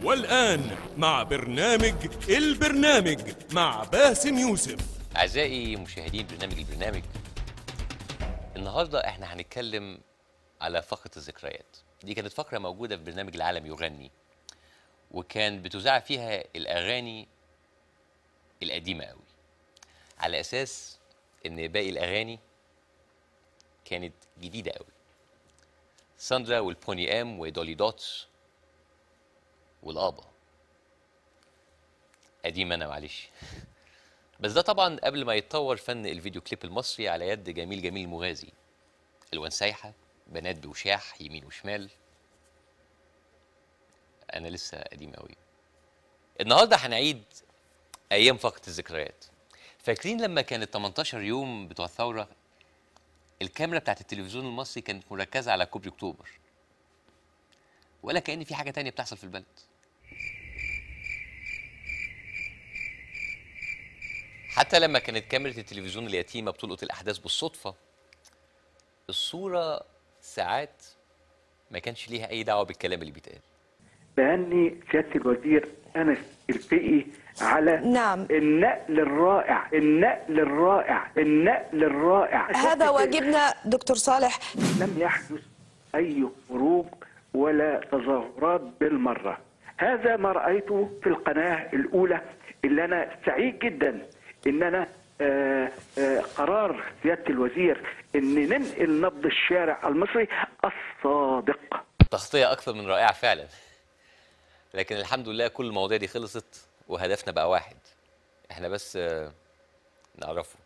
والآن مع برنامج البرنامج مع باسم يوسف أعزائي مشاهدين برنامج البرنامج النهاردة احنا هنتكلم على فقرة الذكريات دي كانت فقرة موجودة في برنامج العالم يغني وكان بتذاع فيها الأغاني القديمة قوي على أساس إن باقي الأغاني كانت جديدة قوي ساندرا والبوني ام ودولي دوتس والآبا قديم أنا معلش بس ده طبعا قبل ما يتطور فن الفيديو كليب المصري على يد جميل جميل المغازي الوان سايحه بنات بوشاح يمين وشمال انا لسه قديم قوي النهارده هنعيد ايام فقره الذكريات فاكرين لما كانت 18 يوم بتوع الثوره الكاميرا بتاعت التلفزيون المصري كانت مركزه على كوبري اكتوبر ولا كان في حاجه تانية بتحصل في البلد حتى لما كانت كاميرا التلفزيون اليتيمه بتلقط الاحداث بالصدفه الصوره ساعات ما كانش ليها اي دعوه بالكلام اللي بيتقال بهني سياده الوزير انس الفقي على نعم. النقل الرائع النقل الرائع النقل الرائع هذا واجبنا دكتور صالح لم يحدث اي خروج ولا تظاهرات بالمره هذا ما رايته في القناه الاولى اللي انا سعيد جدا ان انا آه، آه، قرار سياده الوزير ان ننقل نبض الشارع المصري الصادق تغطيه اكثر من رائعه فعلا لكن الحمد لله كل المواضيع دي خلصت وهدفنا بقى واحد احنا بس آه، نعرفه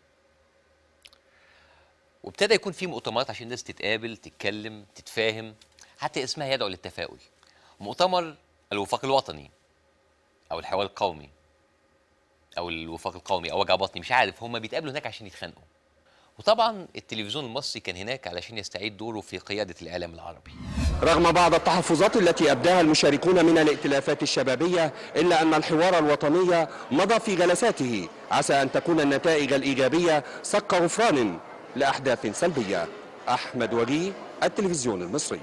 وابتدى يكون في مؤتمرات عشان الناس تتقابل تتكلم تتفاهم حتى اسمها يدعو للتفاؤل مؤتمر الوفاق الوطني او الحوار القومي او الوفاق القومي او وجع بطني مش عارف هم بيتقابلوا هناك عشان يتخانقوا وطبعا التلفزيون المصري كان هناك علشان يستعيد دوره في قياده الاعلام العربي رغم بعض التحفظات التي أبداها المشاركون من الائتلافات الشبابية إلا أن الحوار الوطني مضى في جلساته عسى أن تكون النتائج الإيجابية صك غفران لأحداث سلبية أحمد وجيه التلفزيون المصري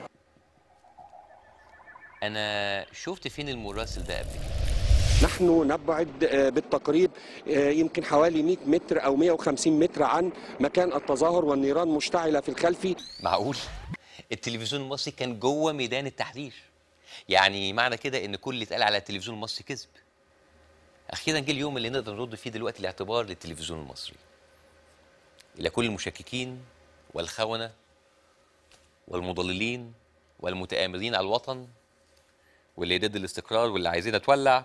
انا شفت فين المراسل ده قبل كده نحن نبعد آه، بالتقريب آه، يمكن حوالي 100 متر أو 150 متر عن مكان التظاهر والنيران مشتعلة في الخلف معقول التلفزيون المصري كان جوه ميدان التحرير يعني معنى كده ان كل اللي اتقال على التلفزيون المصري كذب اخيرا جه اليوم اللي نقدر نرد فيه دلوقتي الاعتبار للتلفزيون المصري الى كل المشككين والخونه والمضللين والمتآمرين على الوطن واللي ضد الاستقرار واللي عايزينها تولع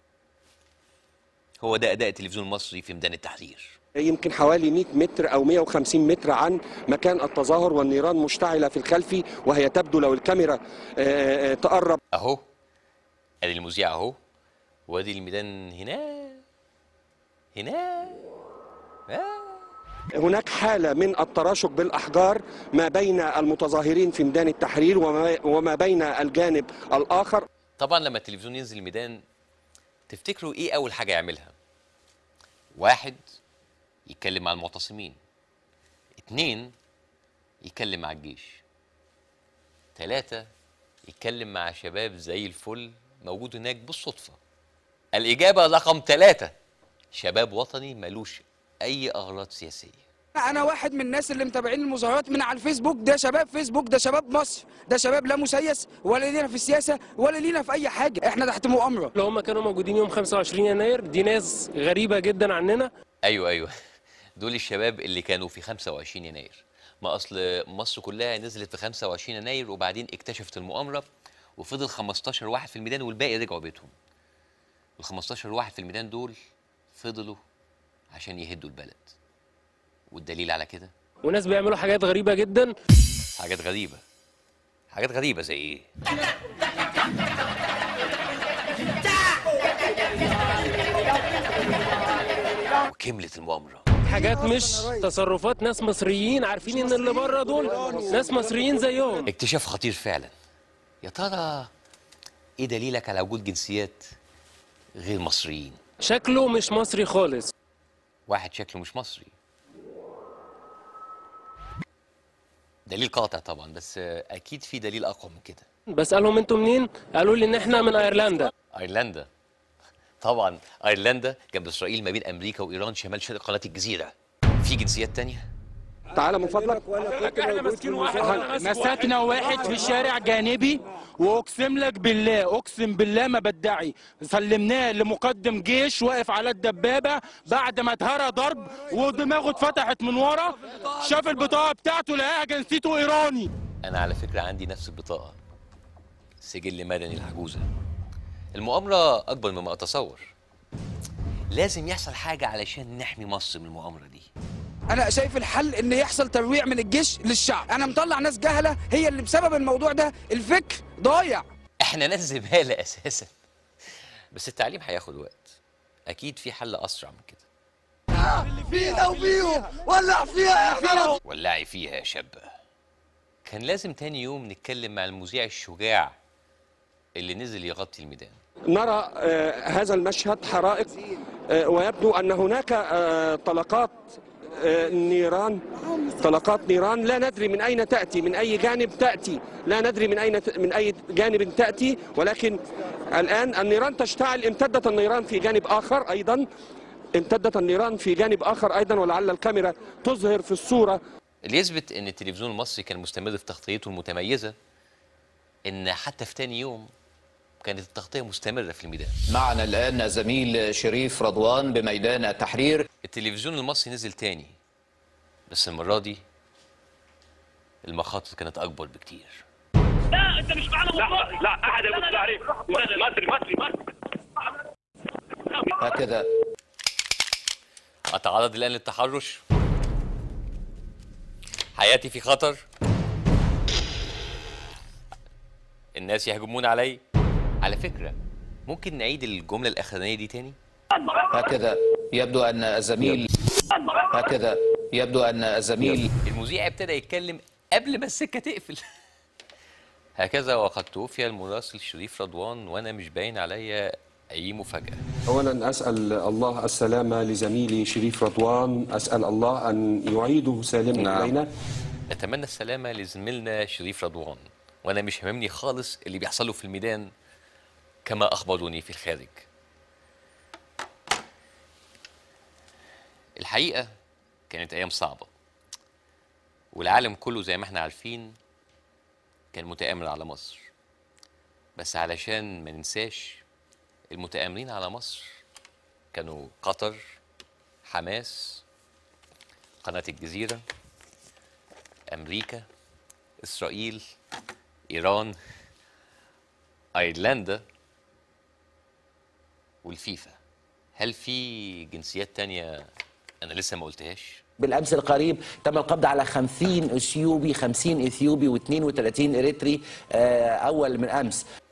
هو ده اداء التلفزيون المصري في ميدان التحرير يمكن حوالي 100 متر أو 150 متر عن مكان التظاهر والنيران مشتعلة في الخلف وهي تبدو لو الكاميرا آه، آه، تقرب اهو ادي المذيع اهو وادي الميدان هنا هنا آه. هناك حالة من التراشق بالأحجار ما بين المتظاهرين في ميدان التحرير وما, وما بين الجانب الآخر طبعا لما التلفزيون ينزل الميدان تفتكروا ايه اول حاجه يعملها واحد يتكلم مع المعتصمين اتنين يتكلم مع الجيش تلاتة يتكلم مع شباب زي الفل موجود هناك بالصدفة الإجابة رقم تلاتة شباب وطني ملوش أي أغراض سياسية انا واحد من الناس اللي متابعين المظاهرات من على الفيسبوك ده شباب فيسبوك ده شباب مصر ده شباب لا مسيس ولا لينا في السياسه ولا لينا في اي حاجه احنا تحت مؤامره اللي هم كانوا موجودين يوم 25 يناير دي ناس غريبة جدا عننا ايوه ايوه دول الشباب اللي كانوا في 25 يناير ما اصل مصر كلها نزلت في 25 يناير وبعدين اكتشفت المؤامره وفضل 15 واحد في الميدان والباقي رجعوا بيتهم ال 15 واحد في الميدان دول فضلوا عشان يهدوا البلد والدليل على كده وناس بيعملوا حاجات غريبة جدا حاجات غريبه حاجات غريبه زي ايه وكملت المؤامره حاجات مش تصرفات ناس مصريين عارفين ان اللي بره دول ناس مصريين زيهم اكتشاف خطير فعلا يا ترى ايه دليلك على وجود جنسيات غير مصريين شكله مش مصري خالص واحد شكله مش مصري دليل قاطع طبعا بس آه، اكيد في دليل اقوى من كده بسالهم انتوا منين قالوا لي ان احنا من ايرلندا ايرلندا طبعا ايرلندا جنب اسرائيل ما بين امريكا وايران شمال شرق قناه الجزيره في جنسيات تانية تعال من فضلك احنا ماسكين واحد مسكنا واحد في شارع جانبي واقسم لك بالله اقسم بالله ما بدعي سلمناه لمقدم جيش واقف على الدبابه بعد ما اتهرى ضرب ودماغه اتفتحت من ورا شاف البطاقه بتاعته لقاها جنسيته ايراني انا على فكره عندي نفس البطاقه سجل مدني العجوزه المؤامره اكبر مما اتصور لازم يحصل حاجه علشان نحمي مصر من المؤامره دي انا شايف الحل ان يحصل ترويع من الجيش للشعب انا مطلع ناس جهله هي اللي بسبب الموضوع ده الفكر ضايع احنا ناس زباله اساسا بس التعليم هياخد وقت اكيد في حل اسرع من كده فينا وفيهم ولع فيها يا خرب ولعي فيها يا شابة كان لازم تاني يوم نتكلم مع المذيع الشجاع اللي نزل يغطي الميدان نرى آه، هذا المشهد حرائق آه، ويبدو أن هناك آه، طلقات آه، نيران طلقات نيران لا ندري من أين تأتي من أي جانب تأتي لا ندري من أين من أي جانب تأتي ولكن الآن النيران تشتعل امتدت النيران في جانب آخر أيضا امتدت النيران في جانب آخر أيضا ولعل الكاميرا تظهر في الصورة اللي يثبت ان التلفزيون المصري كان مستمر في تغطيته المتميزة ان حتى في تاني يوم كانت التغطية مستمرة في الميدان معنا الآن زميل شريف رضوان بميدان التحرير التلفزيون المصري نزل تاني بس المرة دي المخاطر كانت أكبر بكتير لا انت مش معنا لا لا احد يبص عليك مصري مصري مصري هكذا أتعرض الآن للتحرش حياتي في خطر الناس يهجمون علي على فكرة ممكن نعيد الجملة الأخرانية دي تاني هكذا يبدو أن الزميل هكذا يبدو أن الزميل المذيع ابتدى يتكلم قبل ما السكة تقفل هكذا وقد توفي المراسل شريف رضوان وأنا مش باين عليا أي مفاجأة أولا أسأل الله السلامة لزميلي شريف رضوان أسأل الله أن يعيده سالما نعم. إلينا أتمنى السلامة لزميلنا شريف رضوان وأنا مش هممني خالص اللي بيحصل له في الميدان كما أخبروني في الخارج الحقيقة كانت أيام صعبة والعالم كله زي ما احنا عارفين كان متآمر على مصر بس علشان ما ننساش المتآمرين على مصر كانوا قطر حماس قناة الجزيرة أمريكا إسرائيل إيران أيرلندا والفيفا هل في جنسيات تانية أنا لسه ما قلتهاش؟ بالامس القريب تم القبض على 50 اثيوبي 50 اثيوبي و32 اريتري آه، اول من امس